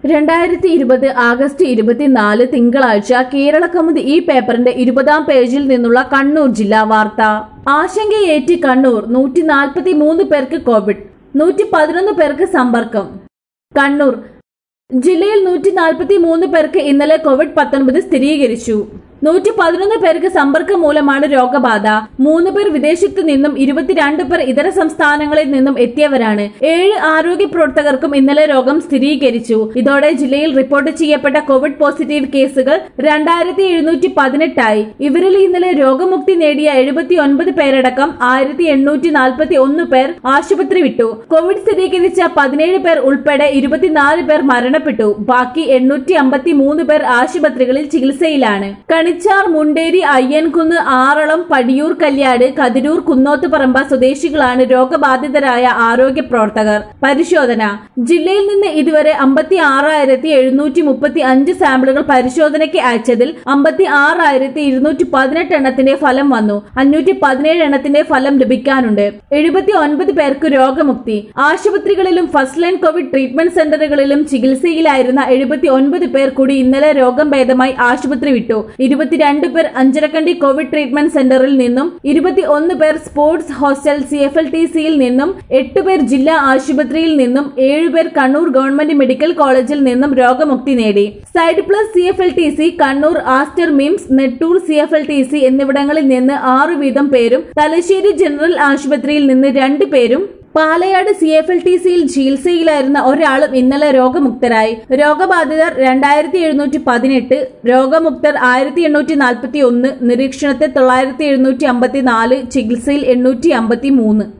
രണ്ടായിരത്തി ഇരുപത് ആഗസ്റ്റ് ഇരുപത്തിനാല് തിങ്കളാഴ്ച കേരള കൗമുദി ഈ പേപ്പറിന്റെ ഇരുപതാം പേജിൽ നിന്നുള്ള കണ്ണൂർ ജില്ലാ വാർത്ത ആശങ്കയേറ്റ് കണ്ണൂർ നൂറ്റി നാൽപ്പത്തി മൂന്ന് പേർക്ക് കോവിഡ് നൂറ്റി പതിനൊന്ന് പേർക്ക് സമ്പർക്കം കണ്ണൂർ ജില്ലയിൽ നൂറ്റി നാൽപ്പത്തി മൂന്ന് പേർക്ക് ഇന്നലെ കോവിഡ് പത്തൊൻപത് സ്ഥിരീകരിച്ചു നൂറ്റി പതിനൊന്ന് പേർക്ക് സമ്പർക്കം മൂലമാണ് രോഗബാധ മൂന്ന് പേർ വിദേശത്തു നിന്നും ഇരുപത്തിരണ്ട് പേർ ഇതര സംസ്ഥാനങ്ങളിൽ നിന്നും എത്തിയവരാണ് ഏഴ് ആരോഗ്യ പ്രവർത്തകർക്കും ഇന്നലെ രോഗം സ്ഥിരീകരിച്ചു ഇതോടെ ജില്ലയിൽ റിപ്പോർട്ട് ചെയ്യപ്പെട്ട കോവിഡ് പോസിറ്റീവ് കേസുകൾ രണ്ടായിരത്തി എഴുന്നൂറ്റി പതിനെട്ടായി ഇവരിൽ ഇന്നലെ രോഗമുക്തി നേടിയ എഴുപത്തി ഒൻപത് പേരടക്കം ആയിരത്തി എണ്ണൂറ്റി നാൽപ്പത്തി ഒന്ന് പേർ ആശുപത്രി വിട്ടു കോവിഡ് സ്ഥിരീകരിച്ച പതിനേഴ് പേർ ഉൾപ്പെടെ ഇരുപത്തിനാല് പേർ മരണപ്പെട്ടു ബാക്കി എണ്ണൂറ്റി അമ്പത്തി മൂന്ന് പേർ ആശുപത്രികളിൽ ചികിത്സയിലാണ് കണിച്ചാർ മുണ്ടേരി അയ്യൻകുന്ന് ആറളം പടിയൂർ കല്യാട് കതിരൂർ കുന്നോത്തുപറമ്പ സ്വദേശികളാണ് രോഗബാധിതരായ ആരോഗ്യ പ്രവർത്തകർ പരിശോധന ജില്ലയിൽ നിന്ന് ഇതുവരെ അമ്പത്തി ആറായിരത്തി എഴുന്നൂറ്റി മുപ്പത്തി അഞ്ച് സാമ്പിളുകൾ പരിശോധനയ്ക്ക് അയച്ചതിൽ അമ്പത്തി ആറായിരത്തി ഇരുന്നൂറ്റി പതിനെട്ട് എണ്ണത്തിന്റെ ഫലം വന്നു അഞ്ഞൂറ്റി പതിനേഴ് എണ്ണത്തിന്റെ ഫലം ലഭിക്കാനുണ്ട് എഴുപത്തി ഒൻപത് പേർക്ക് രോഗമുക്തി ആശുപത്രികളിലും ഫസ്റ്റ് ലൈൻ കോവിഡ് ട്രീറ്റ്മെന്റ് സെന്ററുകളിലും ചികിത്സയിലായിരുന്ന എഴുപത്തി ഒൻപത് പേർ കൂടി ഇന്നലെ രോഗം ഭേദമായി ആശുപത്രി വിട്ടു ഇരുപത്തിരണ്ട് പേർ അഞ്ചരക്കണ്ടി കോവിഡ് ട്രീറ്റ്മെന്റ് സെന്ററിൽ നിന്നും ഇരുപത്തി ഒന്ന് പേർ sports hostel C F L T സിയിൽ നിന്നും എട്ട് പേർ ജില്ലാ ആശുപത്രിയിൽ നിന്നും ഏഴുപേർ കണ്ണൂർ ഗവൺമെന്റ് മെഡിക്കൽ കോളേജിൽ നിന്നും രോഗമുക്തി നേടി side plus C F L T C Kannur Aster MIMS Nettur C F L T C എന്നിവിടങ്ങളിൽ നിന്ന് ആറു വീതം പേരും തലശ്ശേരി ജനറൽ ആശുപത്രിയിൽ നിന്ന് രണ്ട് പേരും Palayad C F L T സിയിൽ ചികിത്സയിലായിരുന്ന ഒരാളും ഇന്നലെ രോഗമുക്തരായി രോഗബാധിതർ രണ്ടായിരത്തി എഴുന്നൂറ്റി പതിനെട്ട് രോഗമുക്തർ ആയിരത്തി എണ്ണൂറ്റി നാൽപ്പത്തി ഒന്ന് നിരീക്ഷണത്തിൽ തൊള്ളായിരത്തി എഴുന്നൂറ്റി അമ്പത്തി നാല് ചികിത്സയിൽ എണ്ണൂറ്റി അമ്പത്തി മൂന്ന്